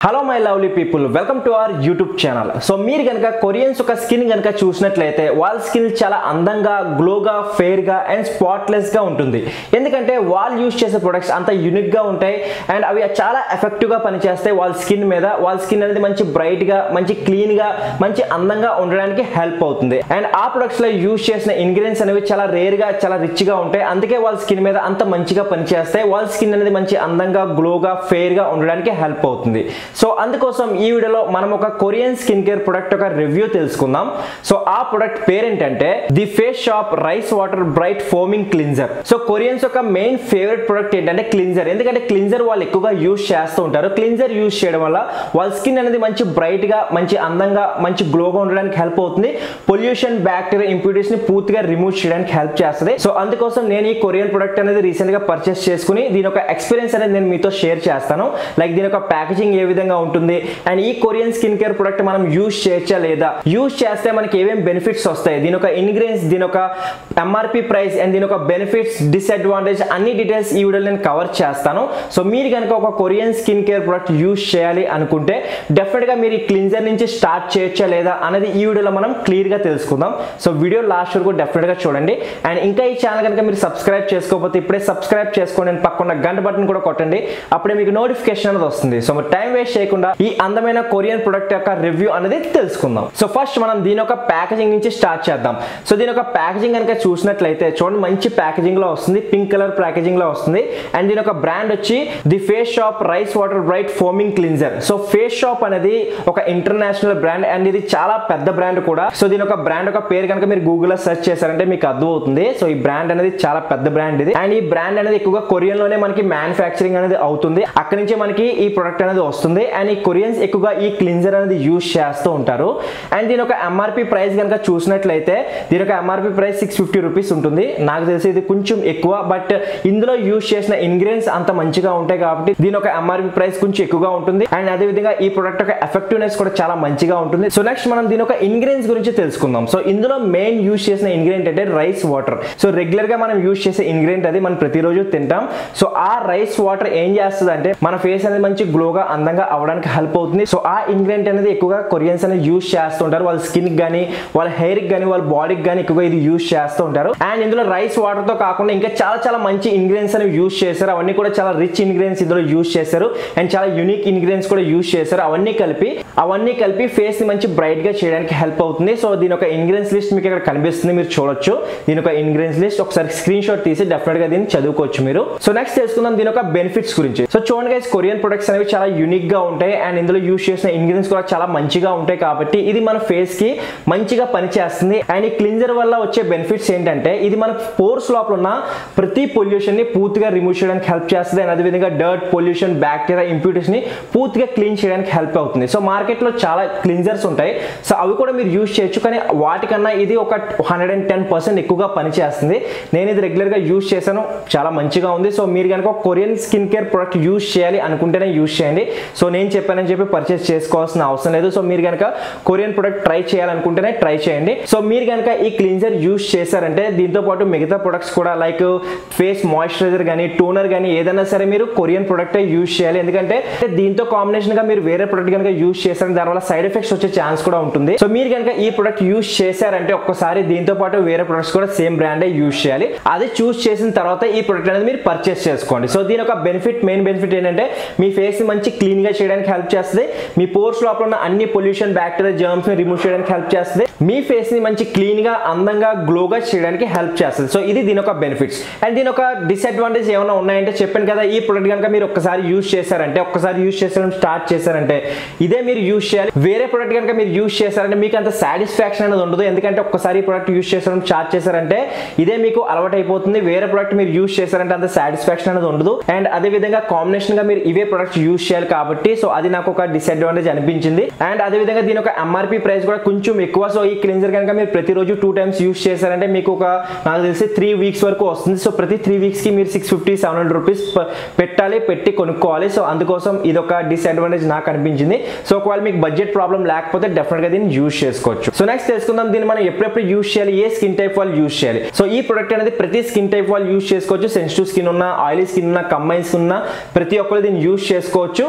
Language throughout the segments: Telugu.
hello my lovely people welcome to our YouTube channel so మీరు కనుక కొరియన్స్ ఒక స్కిన్ కనుక చూసినట్లయితే వాళ్ళ స్కిన్ చాలా అందంగా గ్లోగా ఫెయిర్గా అండ్ స్పాట్లెస్గా ఉంటుంది ఎందుకంటే వాళ్ళు యూజ్ చేసే ప్రొడక్ట్స్ అంత యూనిక్గా ఉంటాయి అండ్ అవి చాలా ఎఫెక్టివ్గా పనిచేస్తాయి వాళ్ళ స్కిన్ మీద వాళ్ళ స్కిన్ అనేది మంచి బ్రైట్గా మంచి క్లీన్గా మంచి అందంగా ఉండడానికి హెల్ప్ అవుతుంది అండ్ ఆ ప్రొడక్ట్స్లో యూజ్ చేసిన ఇంగ్రీడియంట్స్ అనేవి చాలా రేర్గా చాలా రిచ్గా ఉంటాయి అందుకే వాళ్ళ స్కిన్ మీద అంత మంచిగా పనిచేస్తాయి వాళ్ళ స్కిన్ అనేది మంచి అందంగా గ్లోగా ఫెయిర్గా ఉండడానికి హెల్ప్ అవుతుంది సో అందుకోసం ఈ వీడియోలో మనం ఒక కొరియన్ స్కిన్ కేర్ ప్రొడక్ట్ ఒక రివ్యూ తెలుసుకుందాం సో ఆ ప్రొడక్ట్ పేరేంటంటే the face shop rice water bright foaming cleanser so Koreans యొక్క మెయిన్ ఫేవరెట్ ప్రొడక్ట్ ఏంటంటే క్లిన్జర్ ఎందుకంటే క్లిన్జర్ వాళ్ళు ఎక్కువగా యూజ్ చేస్తూ ఉంటారు క్లిన్జర్ యూజ్ చేయడం వల్ల వాళ్ళ స్కిన్ అనేది మంచి బ్రైట్ గా మంచి అందంగా మంచి గ్లోగా ఉండడానికి హెల్ప్ అవుతుంది పొల్యూషన్ బ్యాక్టీరియా ఇంప్యూరిటీస్ ని పూర్తిగా రిమూవ్ చేయడానికి హెల్ప్ చేస్తుంది సో అందుకోసం నేను ఈ కొరియన్ ప్రొడక్ట్ అనేది రీసెంట్ గా పర్చేస్ చేసుకుని దీని యొక్క ఎక్స్పీరియన్స్ అనేది నేను మీతో షేర్ చేస్తాను లైక్ దీని యొక్క ప్యాకేజింగ్ ఏ విధంగా ఉంటుంది అండ్ ఈ కొరియన్ స్కిన్ కేర్ ప్రొడక్ట్ మనం యూజ్ చేయొచ్చా లేదా యూజ్ చేస్తే మనకి ఏమేమి బెనిఫిట్స్ వస్తాయి దీని యొక్క ఇంగ్రీడియంట్స్ దీని యొక్క ఎంఆర్పి ప్రైస్ అండ్ దీని యొక్క బెనిఫిట్స్ డిసడ్వాంటేజ్ అన్ని డీటెయిల్స్ ఈ వీడియోలో నేను కవర్ చేస్తాను సో మీరు కనుక ఒక Korean skin care product use చేయాలి అనుకుంటే డెఫినెట్ గా మీరు ఈ క్లిన్జర్ నుంచి స్టార్ట్ చేయొచ్చా లేదా అనేది ఈ వీడియోలో మనం క్లియర్ గా తెలుసుకుందాం సో వీడియో లాస్ట్ వరకు డెఫినెట్ గా చూడండి అండ్ ఇంకా ఈ ఛానల్ కనుక మీరు సబ్స్క్రైబ్ చేసుకోకపోతే ఇప్పుడే సబ్స్క్రైబ్ చేసుకోండి అండ్ పక్కన గంట బటన్ కూడా కొట్టండి అప్పుడే మీకు నోటిఫికేషన్ అనేది వస్తుంది సో మీరు టైం వేస్ట్ చేయకుండా ఈ అందమైన కొరియన్ ప్రొడక్ట్ యొక్క రివ్యూ అనేది తెలుసుకుందాం సో ఫస్ట్ మనం దీని యొక్క ప్యాకేజింగ్ నుంచి స్టార్ట్ చేద్దాం సో దీని యొక్క ప్యాకేజింగ్ కనుక చూసినట్లయితే చూడండి మంచి ప్యాకేజింగ్ లో వస్తుంది పింక్ కలర్ ప్యాకేజింగ్ లో వస్తుంది అండ్ దీని యొక్క బ్రాండ్ వచ్చి the face shop rice water bright foaming cleanser so face shop అనేది ఒక ఇంటర్నేషనల్ బ్రాండ్ అండ్ ఇది చాలా పెద్ద బ్రాండ్ కూడా సో దీని యొక్క బ్రాండ్ యొక్క పేరు కనుక మీరు గూగుల్ లో సెర్చ్ చేశారంటే మీకు అర్థం అవుతుంది సో ఈ బ్రాండ్ అనేది చాలా పెద్ద బ్రాండ్ ఇది అండ్ ఈ బ్రాండ్ అనేది ఎక్కువగా కొరియన్ లోనే మనకి మ్యానుఫ్యాక్చరింగ్ అనేది అవుతుంది అక్కడి నుంచి మనకి ఈ ప్రొడక్ట్ అనేది వస్తుంది అండ్ ఈ కొరియన్స్ ఎక్కువగా ఈ క్లిన్జర్ అనేది యూజ్ చేస్తూ ఉంటారు అండ్ దీని యొక్క ఎంఆర్పి ప్రైస్ కనుక చూసినట్లయితే దీని యొక్క MRP price six fifty rupees ఉంటుంది నాకు తెలిసి ఇది కొంచెం ఎక్కువ బట్ ఇందులో యూజ్ చేసిన ఇంగ్రీడియంట్స్ అంత మంచిగా ఉంటాయి కాబట్టి దీని యొక్క ఎంఆర్పి ప్రైస్ కొంచెం ఎక్కువగా ఉంటుంది అండ్ అదే విధంగా ఈ ప్రొడక్ట్ యొక్క ఎఫెక్టివ్నెస్ కూడా చాలా మంచిగా ఉంటుంది సో నెక్స్ట్ మనం దీని యొక్క ఇంగ్రీడియంట్స్ గురించి తెలుసుకుందాం సో ఇందులో మెయిన్ యూజ్ చేసిన ఇంగ్రీడియంట్ అంటే రైస్ వాటర్ సో రెగ్యులర్ గా మనం యూజ్ చేసే ఇంగ్రీడియంట్ అది మనం ప్రతిరోజు తింటాం సో ఆ రైస్ వాటర్ ఏం చేస్తుంది అంటే మన ఫేస్ అనేది మంచి గ్లోగా అందంగా అవడానికి హెల్ప్ అవుతుంది సో ఆ ఇంగ్రీడియంట్ అనేది ఎక్కువగా కొరియన్స్ అనేది యూజ్ చేస్తుంటారు వాళ్ళ స్కిన్ కి కానీ వాళ్ళ హెయిర్ కి కానీ వాళ్ళ బాడీకి కానీ ఎక్కువగా ఇది యూజ్ చేస్తూ ఉంటారు అండ్ ఇందులో రైస్ వాటర్ తో కాకుండా ఇంకా చాలా చాలా మంచి ఇంగ్రీడియంట్స్ అనేవి యూజ్ చేశారు అవన్నీ కూడా చాలా రిచ్ ఇంగ్రీడియంట్స్ ఇందులో యూజ్ చేశారు అండ్ చాలా యూనిక్ ఇంగ్రీడియంట్స్ కూడా యూజ్ చేశారు అవన్నీ కలిపి అవన్నీ కలిపి ఫేస్ ని మంచి బ్రైట్ గా చేయడానికి హెల్ప్ అవుతుంది సో దీని యొక్క ఇంగ్రీడియంట్స్ లిస్ట్ మీకు ఇక్కడ కనిపిస్తుంది మీరు చూడొచ్చు దీని యొక్క ఇంగ్రీడియంట్స్ లిస్ట్ ఒకసారి స్క్రీన్ షాట్ తీసి డెఫినెట్ గా దీన్ని చదువుకోవచ్చు మీరు సో నెక్స్ట్ తెలుసుకుందాం దీని యొక్క బెనిఫిట్స్ గురించి సో చూడండి గైస్ కొరియన్ ప్రొడక్ట్స్ అనేవి చాలా యూనిక్ గా ఉంటాయి అండ్ ఇందులో యూజ్ చేసిన ఇంగ్రీడియంట్స్ కూడా చాలా మంచిగా ఉంటాయి కాబట్టి ఇది మన ఫేస్ కి మంచిగా పనిచేస్తుంది అండ్ ఈ క్లింజర్ వల్ల వచ్చే బెనిఫిట్స్ ఏంటంటే ఇది మన పోర్స్ లోపల ఉన్న ప్రతి పొల్యూషన్ ని పూర్తిగా రిమూవ్ చేయడానికి హెల్ప్ చేస్తుంది అండ్ అదేవిధంగా డర్ట్ పొల్యూషన్ బ్యాక్టీరియా ఇంప్యూరిటీస్ ని పూర్తిగా క్లీన్ చేయడానికి హెల్ప్ అవుతుంది సో మార్కెట్ లో చాలా క్లింజర్స్ ఉంటాయి సో అవి కూడా మీరు యూజ్ చేయొచ్చు కానీ వాటికన్నా ఇది ఒక హండ్రెడ్ అండ్ టెన్ పర్సెంట్ ఎక్కువగా పనిచేస్తుంది నేను ఇది రెగ్యులర్ గా యూజ్ చేశాను చాలా మంచిగా ఉంది సో మీరు కనుక Korean skin care product use చేయాలి అనుకుంటేనే యూజ్ చేయండి సో నేను చెప్పానని చెప్పి పర్చేస్ చేసుకోవాల్సిన అవసరం లేదు సో మీరు కనుక కొరియన్ ప్రొడక్ట్ ట్రై చేయాలనుకుంటేనే ట్రై చేయండి సో మీరు కనుక ఈ క్లీన్జర్ యూజ్ చేశారంటే దీంతో పాటు మిగతా ప్రొడక్ట్స్ కూడా లైక్ ఫేస్ మాయిశ్చరైజర్ కానీ టోనర్ కానీ ఏదైనా సరే మీరు కొరియన్ ప్రొడక్టే యూజ్ చేయాలి ఎందుకంటే దీంతో కాంబినేషన్ గా మీరు వేరే ప్రొడక్ట్ కనుక యూజ్ చేశారంటే దానివల్ల సైడ్ ఎఫెక్ట్స్ వచ్చే ఛాన్స్ కూడా ఉంటుంది సో మీరు కనుక ఈ ప్రొడక్ట్ యూజ్ చేశారంటే ఒక్కసారి దీంతో పాటు వేరే ప్రొడక్ట్స్ కూడా సేమ్ బ్రాండే యూజ్ చేయాలి అది చూస్ చేసిన తర్వాత ఈ ప్రొడక్ట్ అనేది మీరు పర్చేస్ చేసుకోండి సో దీని ఒక బెనిఫిట్ మెయిన్ బెనిఫిట్ ఏంటంటే మీ ఫేస్ ని మంచి క్లీన్ గా చేయడానికి హెల్ప్ చేస్తుంది మీ పోర్స్ లోపల ఉన్న అన్ని పొల్యూషన్ బ్యాక్టీరియా జర్మ్స్ ని రిమూవ్ చేయడానికి హెల్ప్ చేస్తుంది మీ ఫేస్ ని మంచి క్లీన్ గా అందంగా గ్లోగా చేయడానికి హెల్ప్ చేస్తుంది సో ఇది దీని ఒక బెనిఫిట్స్ అండ్ దీని ఒక డిసడ్వాంటేజ్ ఏమైనా ఉన్నాయంటే చెప్పాను కదా ఈ ప్రొడక్ట్ కనుక మీరు ఒక్కసారి యూజ్ చేశారంటే ఒక్కసారి యూజ్ చేసడం స్టార్ట్ చేశారంటే ఇదే మీరు యూజ్ చేయాలి వేరే ప్రొడక్ట్ కనుక మీరు యూజ్ చేశారంటే మీకు అంత సాటిస్ఫాక్షన్ అనేది ఉండదు ఎందుకంటే ఒక్కసారి ఈ ప్రొడక్ట్ యూజ్ చేసడం స్టార్ట్ చేశారంటే ఇదే మీకు అలవాటు అయిపోతుంది వేరే ప్రొడక్ట్ మీరు యూజ్ చేశారంటే అంత సాటిస్ఫాక్షన్ అనేది ఉండదు అండ్ అదే విధంగా కాంబినేషన్ గా మీరు ఇవే ప్రొడక్ట్స్ యూజ్ చేయాలి కాబట్టి సో అది నాకు ఒక డిసడ్వాంటేజ్ అనిపించింది అండ్ అదే విధంగా దీని ఒక ఎంఆర్పి ప్రైస్ కూడా కొంచెం ఎక్కువ సో ఈ క్లిన్జర్ కనుక మీరు ప్రతిరోజు టూ టైమ్స్ యూజ్ చేశారంటే మీకు ఒక నాకు తెలిసి త్రీ వీక్స్ వరకు వస్తుంది సో ప్రతి త్రీ వీక్స్ కి మీరు six fifty seven hundred rupees పెట్టాలి పెట్టి కొనుక్కోవాలి సో అందుకోసం ఇది ఒక డిసడ్వాంటేజ్ నాకు అనిపించింది సో ఒకవేళ మీకు బడ్జెట్ ప్రాబ్లం లేకపోతే డెఫినెట్ గా దీన్ని యూజ్ చేసుకోవచ్చు సో నెక్స్ట్ తెలుసుకుందాం దీన్ని మనం ఎప్పుడెప్పుడు యూజ్ చేయాలి ఏ స్కిన్ టైప్ వాళ్ళు యూజ్ చేయాలి సో ఈ ప్రొడక్ట్ అనేది ప్రతి స్కిన్ టైప్ వాళ్ళు యూజ్ చేసుకోవచ్చు సెన్సిటివ్ స్కిన్ ఉన్న ఆయిలీ స్కిన్ ఉన్న కంబైన్స్ ఉన్న ప్రతి ఒక్కరు దీన్ని యూజ్ చేసుకోవచ్చు సో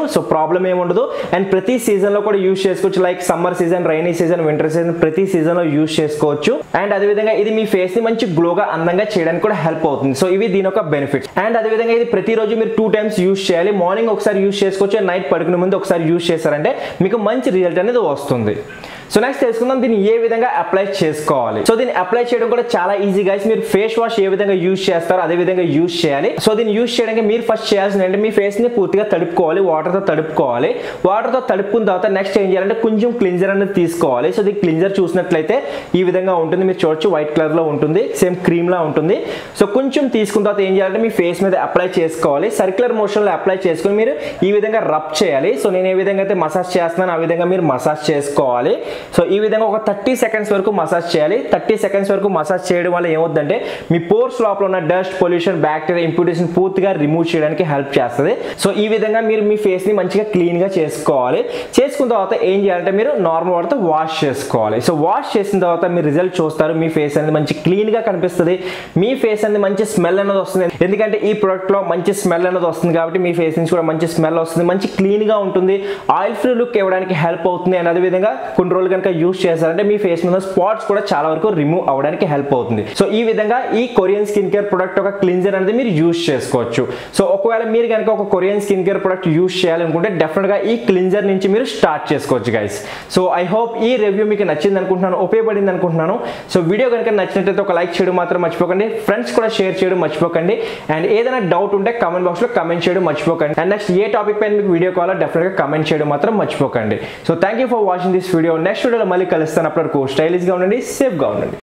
ప్రాబ్లం ఏమి ఉండదు అండ్ ప్రతి సీజన్ లో కూడా యూస్ చేసుకోవచ్చు like summer season rainy season winter season ప్రతి సీజన్ లో యూస్ చేసుకోవచ్చు అండ్ అదేవిధంగా ఇది మీ ఫేస్ ని మంచి గ్లోగా అందంగా చేయడానికి కూడా హెల్ప్ అవుతుంది సో ఇవి దీని యొక్క బెనిఫిట్స్ అండ్ అదేవిధంగా ఇది ప్రతిరోజు మీరు టూ టైమ్స్ యూస్ చేయాలి మార్నింగ్ ఒకసారి యూస్ చేసుకోవచ్చు నైట్ పడుకునే ముందు ఒకసారి యూస్ చేశారంటే మీకు మంచి రిజల్ట్ అనేది వస్తుంది సో నెక్స్ట్ తెలుసుకుందాం దీన్ని ఏ విధంగా అప్లై చేసుకోవాలి సో దీన్ని అప్లై చేయడం కూడా చాలా ఈజీ గైస్ మీరు ఫేస్ వాష్ ఏ విధంగా యూజ్ చేస్తారో అదే విధంగా యూజ్ చేయాలి సో దీన్ని యూజ్ చేయడానికి మీరు ఫస్ట్ చేయాల్సింది అంటే మీ ఫేస్ ని పూర్తిగా తడుపుకోవాలి వాటర్ తో తడుపుకోవాలి వాటర్ తో తడుపుకున్న తర్వాత నెక్స్ట్ ఏం చేయాలంటే కొంచెం క్లింజర్ అనేది తీసుకోవాలి సో దీని క్లింజర్ చూసినట్లయితే ఈ విధంగా ఉంటుంది మీరు చూడొచ్చు వైట్ కలర్ లో ఉంటుంది సేమ్ క్రీమ్ లా ఉంటుంది సో కొంచెం తీసుకున్న తర్వాత ఏం చేయాలంటే మీ ఫేస్ మీద అప్లై చేసుకోవాలి సర్క్యులర్ మోషన్ లో అప్లై చేసుకుని మీరు ఈ విధంగా రబ్ చేయాలి సో నేను ఏ విధంగా అయితే మసాజ్ చేస్తున్నాను ఆ విధంగా మీరు మసాజ్ చేసుకోవాలి సో ఈ విధంగా ఒక థర్టీ సెకండ్స్ వరకు మసాజ్ చేయాలి థర్టీ సెకండ్స్ వరకు మసాజ్ చేయడం వల్ల ఏమవుతుందంటే మీ పోర్స్ లోపల ఉన్న డస్ట్ పొల్యూషన్ బ్యాక్టీరియా ఇంప్యూటేషన్ పూర్తిగా రిమూవ్ చేయడానికి హెల్ప్ చేస్తుంది సో ఈ విధంగా మీరు మీ ఫేస్ ని మంచిగా క్లీన్ గా చేసుకోవాలి చేసుకున్న తర్వాత ఏం చేయాలంటే మీరు నార్మల్ వాటర్తో వాష్ చేసుకోవాలి సో వాష్ చేసిన తర్వాత మీరు రిజల్ట్ చూస్తారు మీ ఫేస్ అనేది మంచి క్లీన్ గా కనిపిస్తుంది మీ ఫేస్ అనేది మంచి స్మెల్ అనేది వస్తుంది ఎందుకంటే ఈ ప్రొడక్ట్ లో మంచి స్మెల్ అనేది వస్తుంది కాబట్టి మీ ఫేస్ నుంచి కూడా మంచి స్మెల్ వస్తుంది మంచి క్లీన్ గా ఉంటుంది ఆయిల్ ఫ్రీ లుక్ ఇవ్వడానికి హెల్ప్ అవుతుంది అండ్ అదేవిధంగా కొన్ని రోజులు కనుక యూస్ చేశారంటే మీ ఫేస్ మీద స్పాట్స్ కూడా చాలా వరకు రిమూవ్ అవ్వడానికి హెల్ప్ అవుతుంది సో ఈ విధంగా ఈ కొరియన్ స్కిన్ కేర్ ప్రొడక్ట్ ఒక క్లిన్జర్ అనేది మీరు యూస్ చేసుకోవచ్చు సో ఒకవేళ మీరు కనుక ఒక Korean skin care product use చేయాలనుకుంటే డెఫినెట్ గా ఈ క్లిన్జర్ నుంచి మీరు స్టార్ట్ చేసుకోవచ్చు గైస్ సో ఐ హోప్ ఈ రివ్యూ మీకు నచ్చింది అనుకుంటున్నాను ఉపయోగపడింది అనుకుంటున్నాను సో వీడియో కనుక నచ్చినట్లయితే ఒక లైక్ చేయడం మాత్రం మర్చిపోకండి ఫ్రెండ్స్ కూడా షేర్ చేయడం మర్చిపోకండి అండ్ ఏదైనా డౌట్ ఉంటే కమెంట్ బాక్స్ లో కమెంట్ చేయడం మర్చిపోకండి అండ్ నెక్స్ట్ ఏ టాపిక్ పైన మీకు వీడియో కావాలో డెఫినెట్ గా కమెంట్ చేయడం మాత్రం మర్చిపోకండి so thank you for watching this video next వీడియోలో మళ్ళీ కలుస్తాను అప్పటివరకు స్టైలిష్ గా ఉండండి సేఫ్ గా ఉండండి